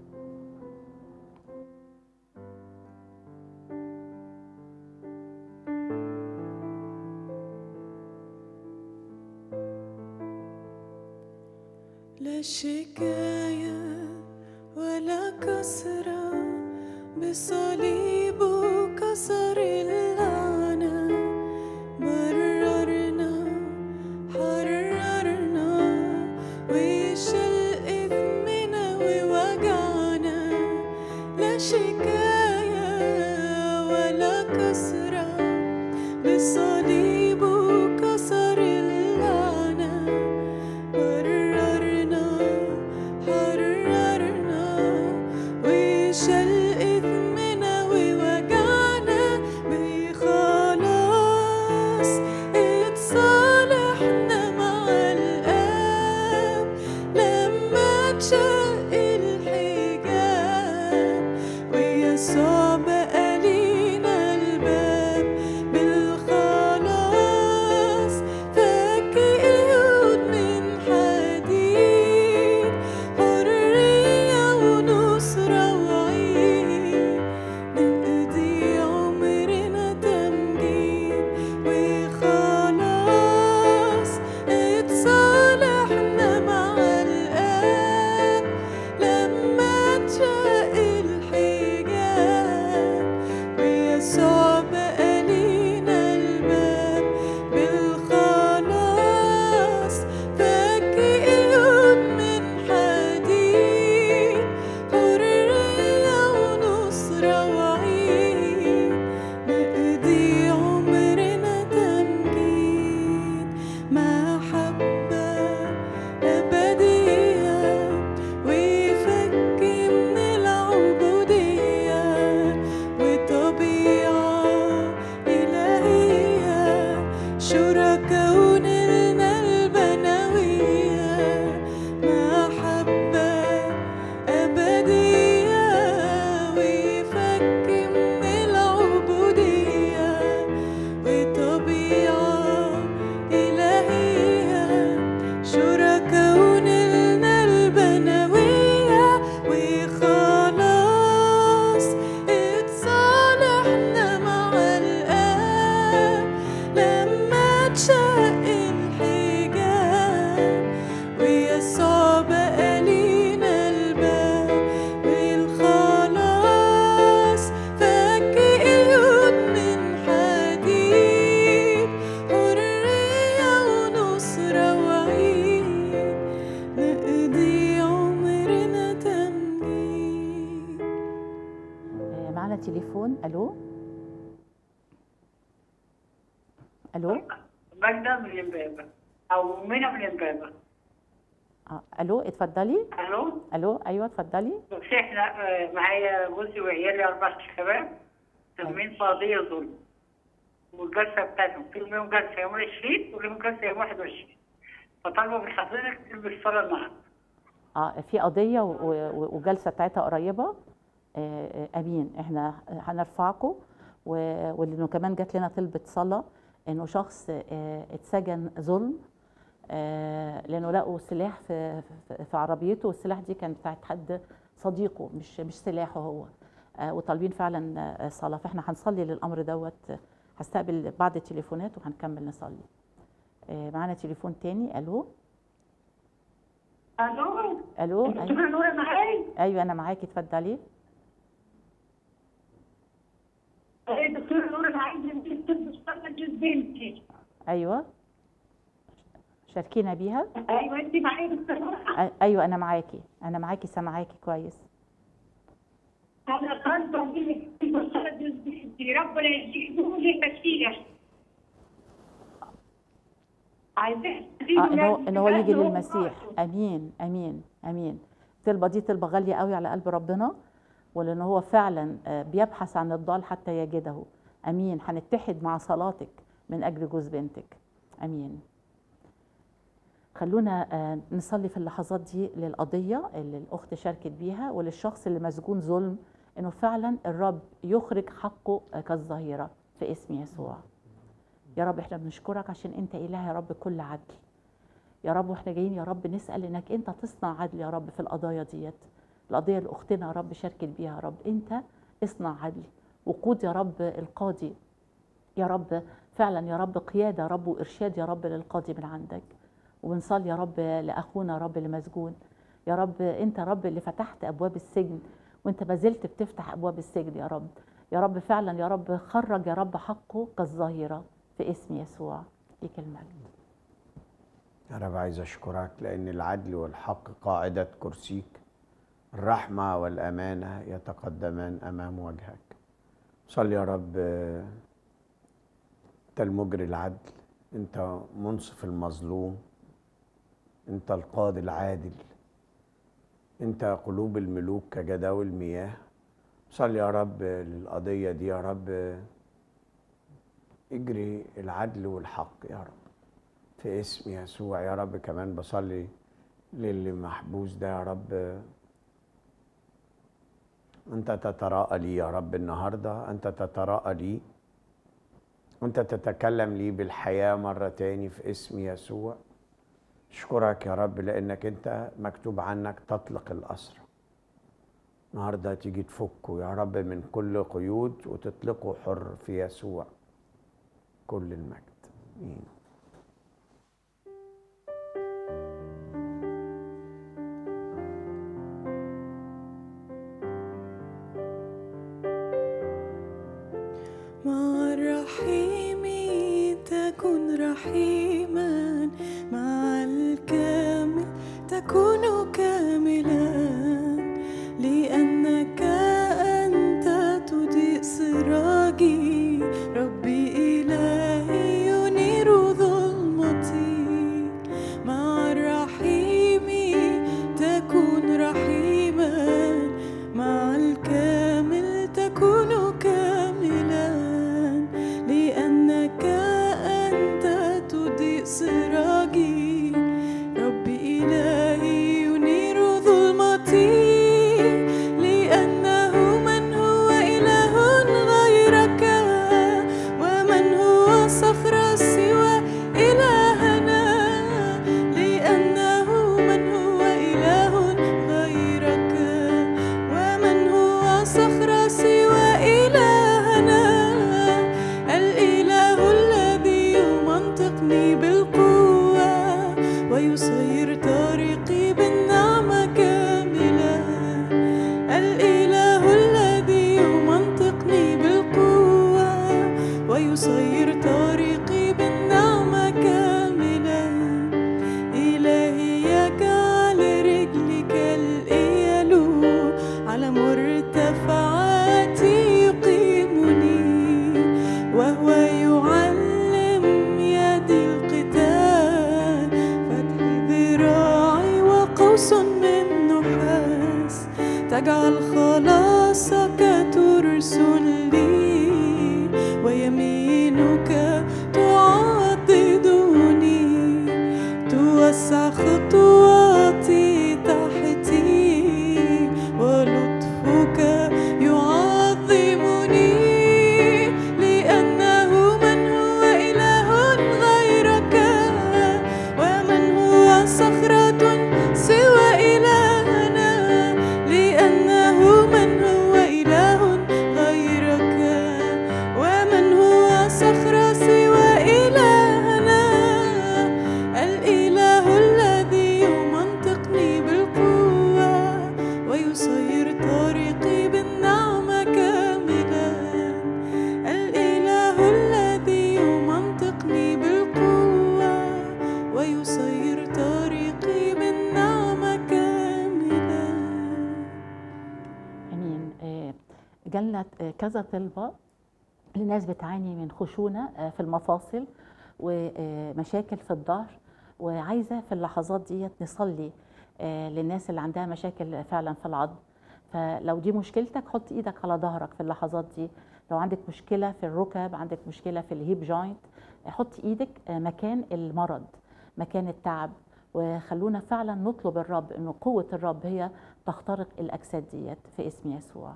لا شكاية ولا كسرة بصليبه كسر اللعنة بررنا حررنا وشال إثمنا ووجعنا لا شكاية ولا كسرة بصليبه كسر اللعنة بررنا حررنا وشال إثمنا ووجعنا بخلاص اتصالحنا مع الآب لا تشق الحجاب ويسوع بقى لينا الباب بالخلاص فك قيود من حديد حرية ونصرة وعيد نقضي عمرنا تمجيد وخلاص اتصالحنا مع الآب لما اتشق الحجاب ويسوع بقى لينا الباب بالخلاص فك قيود من حديد حرية ونصرة وعيد نقضي عمرنا تمجيد محبة أبدية ويفك من العبودية وطبيعة إلهية شركة ونلنا البنوية محبة أبدية ويفك من العبودية وطبيعة إلهية شركة ونلنا البنوية وخلاص اتصالحنا مع الآب لما اتشق الحجاب ويسوع بقى لينا الباب والخلاص فك قيود من حديد حرية ونصرة وعيد نقضي عمرنا تمجيد آه، معنا تليفون الو الو ماجدة من الإمبابة أو منى من الإمبابة آه. الو اتفضلي ألو الو ايوه اتفضلي بس إحنا آه، معايا جوزي وعيالي أربع شباب سامين في قضية ظلم والجلسة بتاعتهم في يوم جلسة يوم 20 وليهم جلسة يوم 21 فطالبة من حضرتك تلبس صلاة النهاردة اه في قضيه و- و- وجلسه بتاعتها قريبه آه، آه، امين احنا هنرفعكم و- ولانه كمان جات لنا طلبه صلاه انه شخص آه، اتسجن ظلم آه، لانه لقوا سلاح في في- في عربيته والسلاح دي كانت بتاعت حد صديقه مش مش سلاحه هو آه، وطالبين فعلا آه، صلاه فاحنا هنصلي للامر دوت هستقبل بعض التليفونات وهنكمل نصلي آه، معانا تليفون تاني الو ألو الو دكتورة ايوه نورة معايا ايوه انا معاكي اتفضلي إيه دكتورة نورة عايزة تلبس صلاة جوز بنتي ايوه شاركينا بيها أيوة أنت معايا دكتورة نورة أي- ايوه انا معاكي انا معاكي سامعاكي كويس أنا طالبة منك تلبس صلاة جوز بنتي ربنا يجيبه لي كثيرة عايزة اه ان هو ان هو يجي للمسيح امين امين امين الطلبه دي طلبه غاليه قوي على قلب ربنا ولان هو فعلا آه، بيبحث عن الضال حتى يجده امين هنتحد مع صلاتك من اجل جوز بنتك امين خلونا آه، نصلي في اللحظات دي للقضيه اللي الاخت شاركت بيها وللشخص اللي مسجون ظلم انه فعلا الرب يخرج حقه آه، كالظهيره في اسم يسوع يا رب احنا بنشكرك عشان انت اله يا رب كل عدل يا رب واحنا جايين يا رب نسال انك انت تصنع عدل يا رب في القضايا ديت القضيه اللي اختنا يا رب شاركت بيها يا رب انت اصنع عدل وقود يا رب القاضي يا رب فعلا يا رب قياده يا رب وارشاد يا رب للقاضي من عندك وبنصلي يا رب لاخونا يا رب اللي مسجون يا رب انت يا رب اللي فتحت ابواب السجن وانت ما زلت بتفتح ابواب السجن يا رب يا رب فعلا يا رب خرج يا رب حقه كالظاهره في اسم يسوع ليك المجد يا رب عايز أشكرك لأن العدل والحق قاعدة كرسيك الرحمة والأمانة يتقدمان أمام وجهك صلي يا رب آه، أنت المجري العدل أنت منصف المظلوم أنت القاضي العادل أنت قلوب الملوك كجداول المياه صلي يا رب للقضية دي يا رب آه، اجري العدل والحق يا رب في اسم يسوع يا رب كمان بصلي للي محبوس ده يا رب أنت تتراءى لي يا رب النهاردة أنت تتراءى لي أنت تتكلم لي بالحياة مرة تاني في اسم يسوع أشكرك يا رب لأنك أنت مكتوب عنك تطلق الأسرى النهارده تيجي تفكه يا رب من كل قيود وتطلقه حر في يسوع كل المجد آمين مع الرحيم تكن رحيما مع الكامل تكون كاملا لأنك أنت تضيء سراجي ربي إلهي ينير ظلمتي مع الرحيم تكون رحيما مع الكامل تكون كاملا لأنك أنت تضيء سراجي ربي إلهي ينير ظلمتي لأنه من هو إله غيرك ومن هو صخر سوى إلهنا لأنه من هو إله غيرك ومن هو صخر سوى إلهنا الإله الذي يمنطقني بالقوة ويسير طريقي بالنعمة كاملة الإله الذي يمنطقني بالقوة ويسير طريقي بالنعمة كاملة إلهي يجعل رجلك الإيل على مرتفعات يقيمني وهو يعلم يدي القتال فتح ذراعي وقوس من نحاس تجعل خلاصك ترسل لي ويمينك تعضدني توسع خطواتي تحتي ولطفك يعظمني لأنه من هو إله غيرك ومن هو صخرة سوى إلهنا لأنه من هو إله غيرك ومن هو صخرة سوى إلهنا الإله الذي يمنطقني بالقوة ويسير طريقي بالنعمة كاملا الإله الذي يمنطقني بالقوة ويسير طريقي بالنعمة كاملا امين آه، جالنا آه، كذا طلبه لناس بتعاني من خشونه آه، في المفاصل ومشاكل في الظهر وعايزه في اللحظات ديت نصلي آه، للناس اللي عندها مشاكل فعلا في العظم فلو دي مشكلتك حط ايدك على ظهرك في اللحظات دي لو عندك مشكله في الركب عندك مشكله في الهيب جوينت حط ايدك آه، مكان المرض مكان التعب وخلونا فعلا نطلب الرب انه قوه الرب هي تخترق الاجساد ديت في اسم يسوع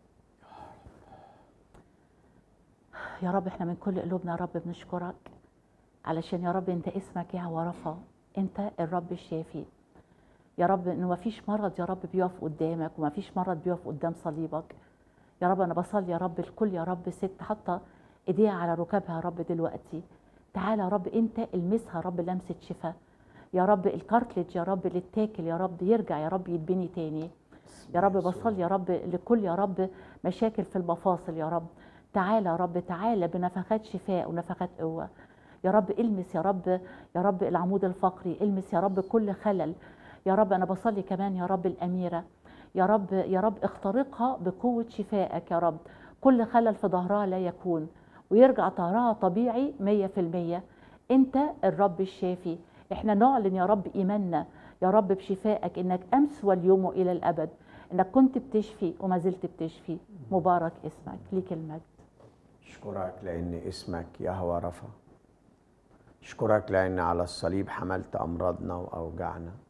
يا رب احنا من كل قلوبنا يا رب بنشكرك علشان يا رب انت اسمك يا رفا انت الرب الشافي يا رب انه ما فيش مرض يا رب بيقف قدامك وما فيش مرض بيقف قدام صليبك يا رب انا بصلي يا رب الكل يا رب ست حاطه ايديها على ركابها يا رب دلوقتي تعالى يا رب انت المسها يا رب لمسه شفاء يا رب الكارتلج يا رب اللي اتاكل يا رب يرجع يا رب يتبني تاني يا رب بصلي يا رب لكل يا رب مشاكل في المفاصل يا رب تعالى يا رب تعالى بنفخات شفاء ونفخات قوه يا رب المس يا رب يا رب العمود الفقري المس يا رب كل خلل يا رب انا بصلي كمان يا رب الاميره يا رب يا رب اخترقها بقوه شفائك يا رب كل خلل في ظهرها لا يكون ويرجع ظهرها طبيعي مية في المية انت الرب الشافي احنا نعلن يا رب ايماننا يا رب بشفائك انك امس واليوم والى الابد انك كنت بتشفي وما زلت بتشفي مبارك اسمك ليك المجد أشكرك لأن اسمك يهوى رفا أشكرك لأن على الصليب حملت أمراضنا وأوجاعنا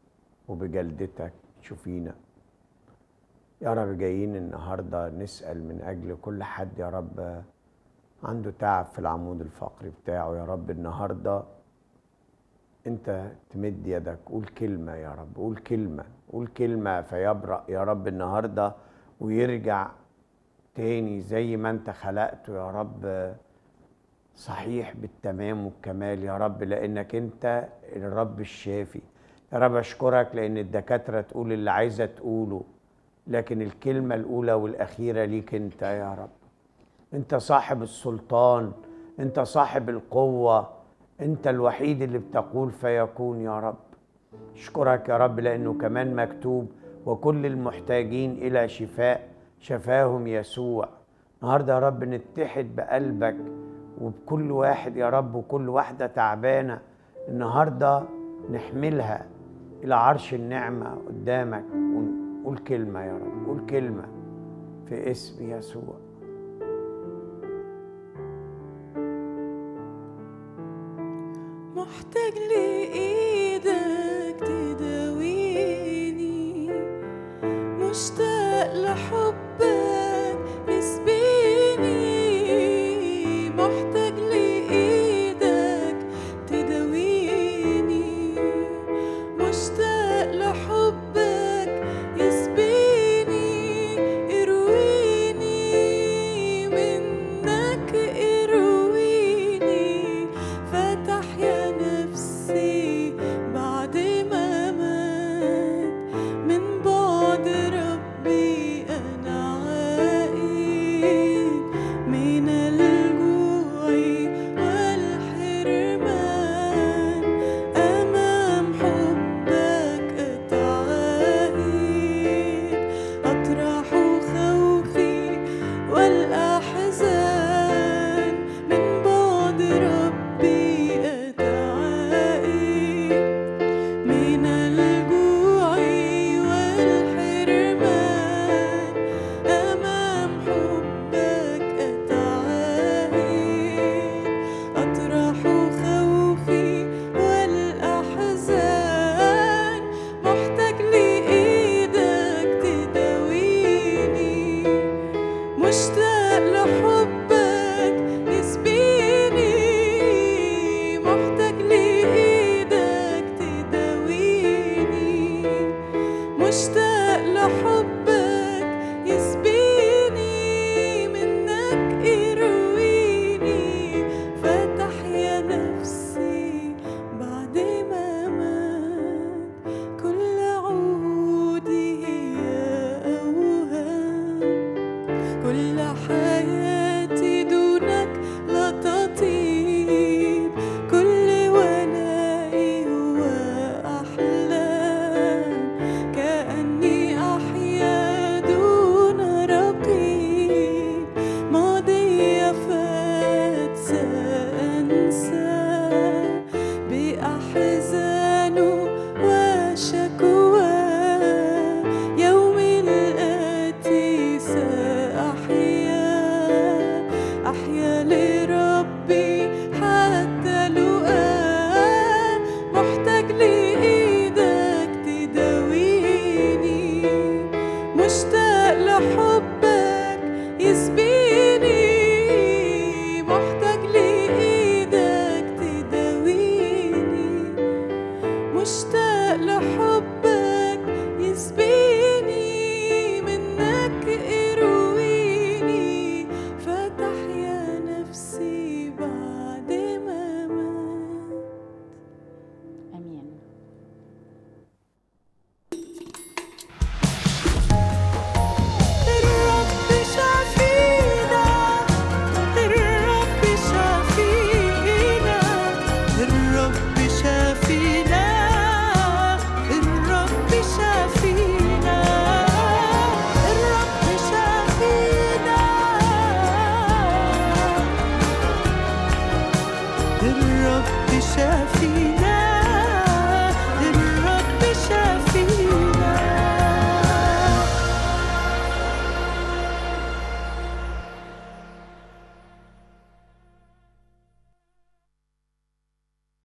وبجلدتك تشوفينا يا رب جايين النهارده نسأل من أجل كل حد يا رب عنده تعب في العمود الفقري بتاعه يا رب النهارده انت تمد يدك قول كلمة يا رب قول كلمة قول كلمة فيبرأ يا رب النهاردة ويرجع تاني زي ما انت خلقته يا رب صحيح بالتمام والكمال يا رب لانك انت الرب الشافي يا رب اشكرك لان الدكاترة تقول اللي عايزة تقوله لكن الكلمة الاولى والاخيرة ليك انت يا رب انت صاحب السلطان انت صاحب القوة انت الوحيد اللي بتقول فيكون يا رب اشكرك يا رب لانه كمان مكتوب وكل المحتاجين الى شفاء شفاهم يسوع النهارده يا رب نتحد بقلبك وبكل واحد يا رب وكل واحده تعبانه النهارده نحملها الى عرش النعمه قدامك ونقول كلمه يا رب قول كلمه في اسم يسوع محتاج لإيدك تداويني مشتاق لحب